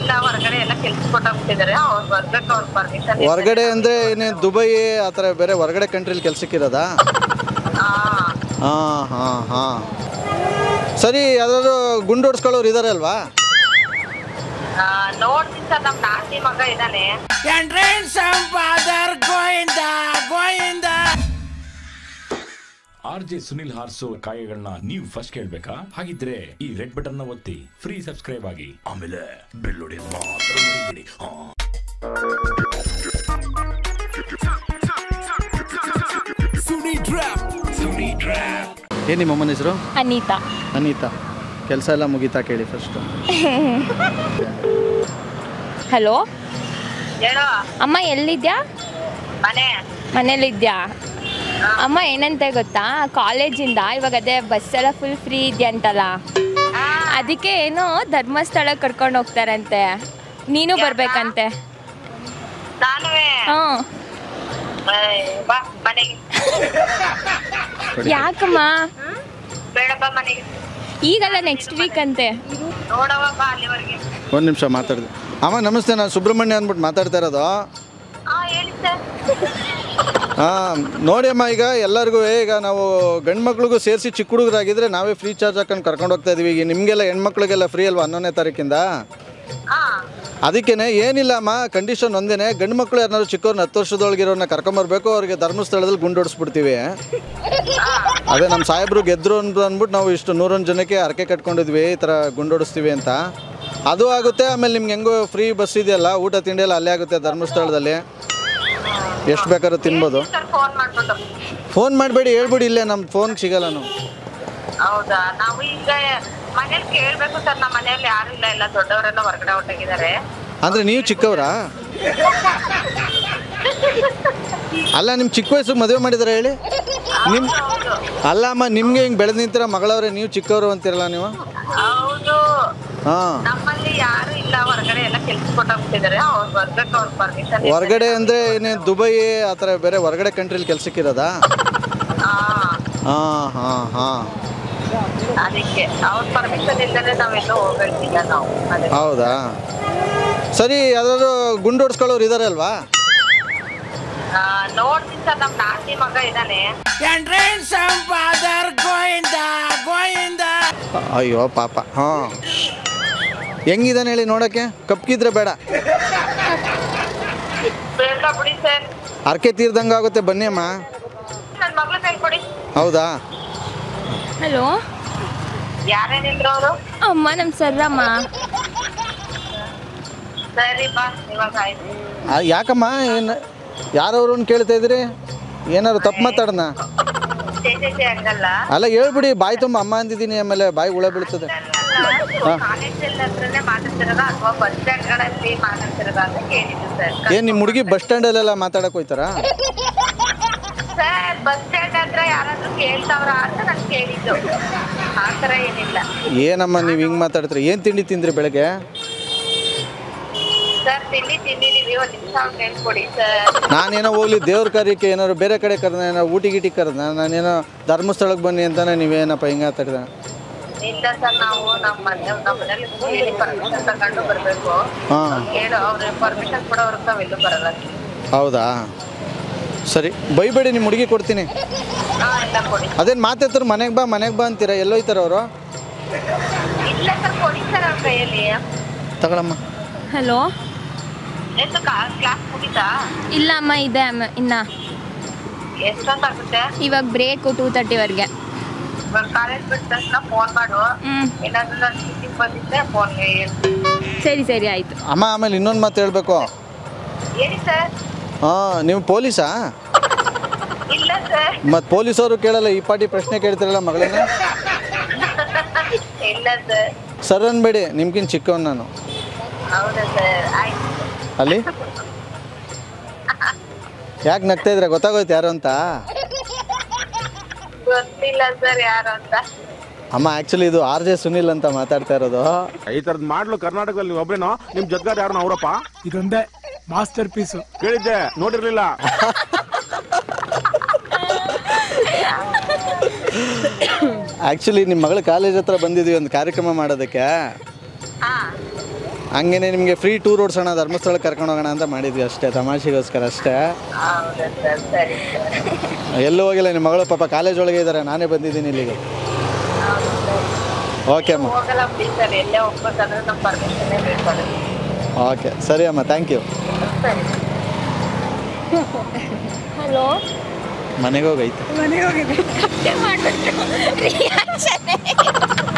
ಇಲ್ಲ ಹೊರಗಡೆ ಎಲ್ಲ ಕೆಲ್ಸ ಕೊಟ್ಟಾಗ್ಬಿಟ್ಟಿದ್ದಾರೆ ಅವ್ರ ಬರ್ಬೇಕು ಅವ್ರ ಪರ್ಮಿಷನ್ ಹೊರಗಡೆ ಅಂದರೆ ಏನೇ ದುಬೈ ಆ ಥರ ಬೇರೆ ಹೊರಗಡೆ ಕಂಟ್ರಿಲಿ ಕೆಲ್ಸಕ್ಕಿರೋದಾ ಹಾಂ ಹಾಂ ಹಾಂ ಸರಿ ಯಾವ್ದಾದ್ರು ಗುಂಡು ಹೊಡ್ಸ್ಕೊಳ್ಳೋರು ಇದ್ದಾರೆ ಅಲ್ವಾ ನೋಡ್ತೀನಿ ಸರ್ ನಮ್ ನಾಲ್ಕನೇ ಮಗ ಇದ್ದಾನೆ ಆರ್ ಜೆ ಸುನಿಲ್ ಹಾರ್ಸೋ ಕಾಯಗಳನ್ನ ನೀವು ಫಸ್ಟ್ ಕೇಳ್ಬೇಕಾ ಹಾಗಿದ್ರೆ ಈ ರೆಡ್ ಬಟನ್ ನ ಒತ್ತಿ ಫ್ರೀ ಸಬ್ಸ್ಕ್ರೈಬ್ ಆಗಿ ಆಮೇಲೆ ಬೆಲ್ ಹೊಡೆಯೋದ್ ಮಾತ್ರ ಮರಿಬೇಡಿ ಹಾ ಏನು ನಿಮ್ಮ ಅಮ್ಮನ ಹೆಸರು ಅನಿತಾ ಅನಿತಾ ಕೆಲಸ ಎಲ್ಲ ಮುಗೀತಾ ಕೇಳಿ ಫಸ್ಟು ಹಲೋ ಹೇಳೋ ಅಮ್ಮ ಎಲ್ಲಿದ್ಯಾ ಮನೆ ಮನೇಲಿದ್ಯಾ ಅಮ್ಮ ಏನಂತ ಗೊತ್ತಾ ಕಾಲೇಜಿಂದ ಇವಾಗ ಅದೇ ಬಸ್ ಎಲ್ಲ ಫುಲ್ ಫ್ರೀ ಇದೆಯಂತಲ್ಲ ಅದಕ್ಕೆ ಏನೋ ಧರ್ಮಸ್ಥಳ ಕರ್ಕೊಂಡು ಹೋಗ್ತಾರಂತೆ ನೀನು ಬರ್ಬೇಕಂತೆ ನಾನುವೆ ಹ್ಞೂ ಬಾ ಮನೆಗೆ ಯಾಕಮ್ಮ ಬೇಡಪ್ಪ ಮನೆಗೆ ಈಗಲ್ಲ ನೆಕ್ಸ್ಟ್ ವೀಕ್ ಅಂತೆ ನೋಡವ ಬಾ ಅಲ್ಲಿವರೆಗೆ ಒಂದು ನಿಮಿಷ ಮಾತಾಡಿದೆ ಅಮ್ಮ ನಮಸ್ತೆ ನಾನು ಸುಬ್ರಹ್ಮಣ್ಯ ಅಂದ್ಬಿಟ್ಟು ಮಾತಾಡ್ತಾ ಇರೋದು ಹಾ ಹೇಳಿ ಸರ್ ಹಾಂ ನೋಡಿ ಅಮ್ಮ ಈಗ ಎಲ್ಲರಿಗೂ ಈಗ ನಾವು ಗಂಡು ಮಕ್ಳಿಗೂ ಸೇರಿಸಿ ಚಿಕ್ಕ ಹುಡುಗರಾಗಿದ್ರೆ ನಾವೇ ಫ್ರೀ ಚಾರ್ಜ್ ಹಾಕೊಂಡು ಕರ್ಕೊಂಡು ಹೋಗ್ತಾ ಇದೀವಿ ಈಗ ನಿಮಗೆಲ್ಲ ಹೆಣ್ಮಕ್ಳಿಗೆಲ್ಲ ಫ್ರೀ ಅಲ್ವಾ ಹನ್ನೊಂದನೇ ತಾರೀಕಿಂದ ಹಾ ಅದಕ್ಕೇನೆ ಏನಿಲ್ಲ ಅಮ್ಮ ಕಂಡೀಷನ್ ಒಂದೇನೆ ಗಂಡು ಮಕ್ಳು ಯಾರನ್ನಾದ್ರು ಚಿಕ್ಕವ್ರನ್ನ ಹತ್ತು ವರ್ಷದೊಳಗಿರೋನ್ನ ಕರ್ಕೊಂಬರ್ಬೇಕು ಅವ್ರಿಗೆ ಧರ್ಮಸ್ಥಳದಲ್ಲಿ ಗುಂಡು ಹೊಡಿಸ್ಬಿಡ್ತೀವಿ ಅದೇ ನಮ್ಮ ಸಾಹೇಬ್ರು ಗೆದ್ರು ಅಂತ ಅಂದ್ಬಿಟ್ಟು ನಾವು ಇಷ್ಟು ನೂರೊಂದು ಜನಕ್ಕೆ ಹರಕೆ ಕಟ್ಕೊಂಡಿದ್ವಿ ಈ ಥರ ಗುಂಡು ಹೊಡಿಸ್ತೀವಿ ಅಂತ ಅದು ಆಗುತ್ತೆ ಆಮೇಲೆ ನಿಮ್ಗೆ ಹೆಂಗೋ ಫ್ರೀ ಬಸ್ ಇದೆಯಲ್ಲ ಊಟ ತಿಂಡಿ ಎಲ್ಲ ಅಲ್ಲೇ ಆಗುತ್ತೆ ಧರ್ಮಸ್ಥಳದಲ್ಲಿ ಎಷ್ಟು ಬೇಕಾದ್ರೂ ತಿನ್ಬೋದು ಸರ್ ಫೋನ್ ಮಾಡ್ಬಿಟ್ಟು ಫೋನ್ ಮಾಡಬೇಡಿ ಹೇಳ್ಬಿಡಿ ಇಲ್ಲೇ ನಮ್ಮ ಫೋನ್ ಸಿಗಲ್ಲ ನಾವು ಹೌದಾ ನಾವು ಈಗ ಮನೇಲಿ ಕೇಳ್ಬೇಕು ಸರ್ ನಮ್ಮ ಮನೆಯಲ್ಲಿ ಯಾರು ಇಲ್ಲ ಎಲ್ಲ ದೊಡ್ಡವರೆಲ್ಲ ಹೊರಗಡೆ ಹೊರಟಾಗಿದ್ದಾರೆ ಅಂದರೆ ನೀವು ಚಿಕ್ಕವರಾ ಅಲ್ಲ ನಿಮ್ಮ ಚಿಕ್ಕ ವಯಸ್ಸು ಮದುವೆ ಮಾಡಿದಾರೆ ಹೇಳಿ ನಿಮ್ಮ ಹೌದು ಅಲ್ಲ ಅಮ್ಮ ನಿಮಗೆ ಹಿಂಗೆ ಬೆಳೆದು ನಿಂತಿರ ಮಗಳವ್ರೆ ನೀವು ಚಿಕ್ಕವರು ಅಂತಿರಲ್ಲ ನೀವು ಹೌದು ಹಾಂ ನಮ್ಮಲ್ಲಿ ಯಾರು ಇಲ್ಲ ಹೊರಗಡೆ ಎಲ್ಲ ಕೆಲ್ಸ ಕೊಟ್ಟಾಗ್ಬಿಟ್ಟಿದ್ದಾರೆ ಅವ್ರು ಬರ್ಬೇಕು ಅವ್ರ ಪರ್ಮಿಷನ್ ಹೊರಗಡೆ ಅಂದರೆ ಏನೇ ದುಬೈ ಆ ಥರ ಬೇರೆ ಹೊರಗಡೆ ಕಂಟ್ರಿಲಿ ಕೆಲ್ಸಕ್ಕಿರೋದಾ ಹಾಂ ಹಾಂ ಹಾಂ ಅದಕ್ಕೆ ಅವ್ರ ಪರ್ಮಿಷನ್ ಇಲ್ಲದೆ ನಾವೆಲ್ಲೂ ಹೋಗಲ್ತಿಲ್ಲ ನಾವು ಅದೇ ಹೌದಾ ಸರಿ ಯಾವ್ದಾದ್ರು ಗುಂಡು ಹೊಡ್ಸ್ಕೊಳ್ಳೋರು ಇದ್ದಾರೆ ಅಲ್ವಾ ಆ, ನೋಡ್ತೀನಿ ಸರ್ ನಮ್ ನಾಲ್ಕನೇ ಮಗ ಇದ್ದಾನೆ ಅಯ್ಯೋ ಪಾಪ ಹಾಂ ಹೆಂಗಿದಾನೆ ಹೇಳಿ ನೋಡೋಕ್ಕೆ ಕಪ್ಗಿದ್ರೆ ಬೇಡ ಬೇಡ ಬಿಡಿ ಸರ್ ಅರ್ಕೆ ತೀರ್ದಂಗೆ ಆಗುತ್ತೆ ಬನ್ನಿ ಅಮ್ಮ ನನ್ ಮಗ್ಳ ಕೈ ಕೊಡಿ ಹಲೋ ಯಾರೇನಿದ್ರು ಅವರು ಅಮ್ಮ ನಮ್ಮ ಸರ್ರಮ್ಮ ಸರಿ ಬಾ ಇವಾಗ ಆಯ್ತು ಆ, ಯಾಕಮ್ಮ ಏನು ಯಾರವ್ರು ಅಂತ ಕೇಳ್ತಾ ಇದ್ರಿ ಏನಾದ್ರು ತಪ್ಪು ಮಾತಾಡೋಣ ಛೇ, ಛೇ, ಛೇ, ಹಂಗಲ್ಲ ಅಲ್ಲ ಹೇಳ್ಬಿಡಿ ಬಾಯಿ ತುಂಬ ಅಮ್ಮ ಅಂದಿದ್ದೀನಿ ಆಮೇಲೆ ಬಾಯಿ ಹುಳ ಬೀಳ್ತದೆ ಕಾಲೇಜಲ್ಲಿ ಹತ್ರನೇ ಮಾತಾಡ್ತಿರೋದ ಅಥವಾ ಬಸ್ ಸ್ಟ್ಯಾಂಡ್ಗಳಲ್ಲಿ ಮಾತಾಡ್ತಿರೋದ ಅಂತ ಕೇಳಿದ್ದು ಸರ್ ಏನು ನಿಮ್ಮ ಹುಡುಗಿ ಬಸ್ ಸ್ಟ್ಯಾಂಡಲ್ಲೆಲ್ಲ ಮಾತಾಡಕ್ಕೆ ಹೋಯ್ತಾರಾ ಸರ್ ಬಸ್ ಸ್ಟ್ಯಾಂಡ್ ಹತ್ರ ಯಾರಾದ್ರೂ ಕೇಳ್ತಾವ್ರ ಅಂತ ನಾನು ಕೇಳಿದ್ದು ಆ ಥರ ಏನಿಲ್ಲ ಏನಮ್ಮ ನೀವು ಹಿಂಗೆ ಮಾತಾಡ್ತೀರಿ ಏನು ತಿಂಡಿ ತಿಂದ್ರಿ ಬೆಳಗ್ಗೆ ಸರ್ ತಿಂಡಿ ತಿಂದಿದೀವಿ ಒಂದ್ ನಿಮಿಷ ಅವ್ರು ಹೇಳ್ಕೊಡಿ ಸರ್ ನಾನೇನೋ ಹೋಗ್ಲಿ ದೇವ್ರ ಕಾರ್ಯಕ್ಕೆ ಏನಾದ್ರು ಬೇರೆ ಕಡೆ ಕರೆದ ಏನೋ ಊಟಿ ಗಿಟಿ ಕರೆದ ನಾನೇನೋ ಧರ್ಮಸ್ಥಳಕ್ಕೆ ಬನ್ನಿ ಅಂತಾನೆ ನೀವೇನಪ್ಪ ಹಿಂಗೆ ಮಾತಾಡಿದ ಇಲ್ಲ ಸರ್ ನಾವು ನಮ್ಮ ಮನೆ ನಮ್ಮ ಮನೇಲಿ ಹೇಳಿ ಪರ್ಮಿಷನ್ ತಗೊಂಡು ಬರ್ಬೇಕು ಹಾಂ ಹೇಳು ಅವ್ರ ಪರ್ಮಿಷನ್ ಕೊಡೋರ್ಗೆ ನಾವೆಲ್ಲೂ ಬರಲ್ಲ ಹೌದಾ ಸರಿ ಬೈಬೇಡಿ ನಿಮ್ಮ ಹುಡುಗಿ ಕೊಡ್ತೀನಿ ಹಾ ಎಲ್ಲ ಕೊಡಿ ಅದೇನು ಮಾತಾಡ್ತಾರೆ ಮನೆಗೆ ಬಾ ಮನೆಗೆ ಬಾ ಅಂತೀರಾ ಎಲ್ಲೋಯ್ತಾರ ಅವರು ಇಲ್ಲ ಸರ್ ಕೊಡಿ ಸರ್ ಅವ್ರ ಕೈಯಲ್ಲಿ ತಗೊಳಮ್ಮ ಹಲೋ ಎಷ್ಟು ಕ್ಲಾಸ್ ಮುಗಿತಾ ಇಲ್ಲ ಅಮ್ಮ ಇದೆ ಅಮ್ಮ ಇನ್ನ ಎಷ್ಟೊತ್ತಾಗುತ್ತೆ ಇವಾಗ ಬ್ರೇಕು ಟೂ ತರ್ಟಿವರೆಗೆ ಇವಾಗ ಕಾಲೇಜ್ ಬಿಟ್ಟ ತಕ್ಷಣ ಫೋನ್ ಮಾಡು ಹ್ಞೂ ಏನಾದ್ರೂ ನಾನು ಮೀಟಿಂಗ್ ಬಂದಿದ್ದೆ ಫೋನ್ ಸರಿ ಸರಿ ಆಯಿತು ಅಮ್ಮ ಆಮೇಲೆ ಇನ್ನೊಂದು ಮಾತು ಹೇಳ್ಬೇಕು ಹೇಳಿ ಸರ್ ಹಾಂ ನೀವು ಪೊಲೀಸಾ ಇಲ್ಲ ಸರ್ ಮತ್ತು ಪೊಲೀಸವರು ಕೇಳಲ್ಲ ಈ ಪಾಟಿ ಪ್ರಶ್ನೆ ಕೇಳ್ತಿರಲ್ಲ ಮಗಳನ್ನ ಇಲ್ಲ ಸರ್ ಸರ್ ಅನ್ಬೇಡಿ ನಿಮ್ಗಿಂತ ಚಿಕ್ಕವನ್ ನಾನು ಹೌದಾ ಸರ್ ಆಯ್ತು ಅಲ್ಲಿ ಯಾಕೆ ನಗ್ತಾ ಇದ್ರೆ ಗೊತ್ತಾಗೋಯ್ತು ಯಾರು ಅಂತ ಗೊತ್ತಿಲ್ಲ ಸರ್ ಯಾರು ಅಂತ ಅಮ್ಮ ಆ್ಯಕ್ಚುಲಿ ಇದು ಆರ್ ಜೆ ಸುನಿಲ್ ಅಂತ ಮಾತಾಡ್ತಾ ಇರೋದು ಈ ತರದ್ ಮಾಡ್ಲು ಕರ್ನಾಟಕದಲ್ಲಿ ನೀವು ಒಬ್ರೇನೋ ನಿಮ್ ಜೊತೆಗಾರ ಯಾರು ಅವರಪ್ಪ ಇದೊಂದೇ ಮಾಸ್ಟರ್ ಪೀಸು ಕೇಳಿದ್ದೆ ನೋಡಿರ್ಲಿಲ್ಲ ಆ್ಯಕ್ಚುಲಿ ನಿಮ್ಮ ಮಗಳ ಕಾಲೇಜ್ ಹತ್ರ ಬಂದಿದ್ವಿ ಒಂದು ಕಾರ್ಯಕ್ರಮ ಮಾಡೋದಕ್ಕೆ ಹಾ ಹಂಗೇನೆ ನಿಮಗೆ ಫ್ರೀ ಟೂರ್ ಓಡಿಸೋಣ ಧರ್ಮಸ್ಥಳಕ್ಕೆ ಕರ್ಕೊಂಡು ಹೋಗೋಣ ಅಂತ ಮಾಡಿದ್ವಿ ಅಷ್ಟೇ ತಮಾಷೆಗೋಸ್ಕರ ಅಷ್ಟೇ ಹೌದಾ ಸರ್ ಸರಿ ಸರ್ ಎಲ್ಲೂ ಹೋಗಿಲ್ಲ ನಿಮ್ಮ ಮಗಳು ಪಾಪ ಕಾಲೇಜ್ ಒಳಗೆ ಇದ್ದಾರೆ ನಾನೇ ಬಂದಿದ್ದೀನಿ ಇಲ್ಲಿಗೆ ಹೌದು ಸರ್ ಓಕೆ ಅಮ್ಮ ಹೋಗಲ್ಲ ಬಿಡಿ ಸರ್ ಎಲ್ಲೇ ಹೋಗ್ಬೇಕಂದ್ರೆ ನಮ್ಮ ಪರ್ಮಿಷನ್ನೇ ಬೇಕು ಅದಕ್ಕೆ ಓಕೆ ಸರಿ ಅಮ್ಮ ಥ್ಯಾಂಕ್ ಯು ಸರಿ ಹಲೋ ಮನೆಗೆ ಹೋಗೈತೆ ಮನೆಗೆ ಹೋಗಿದೆ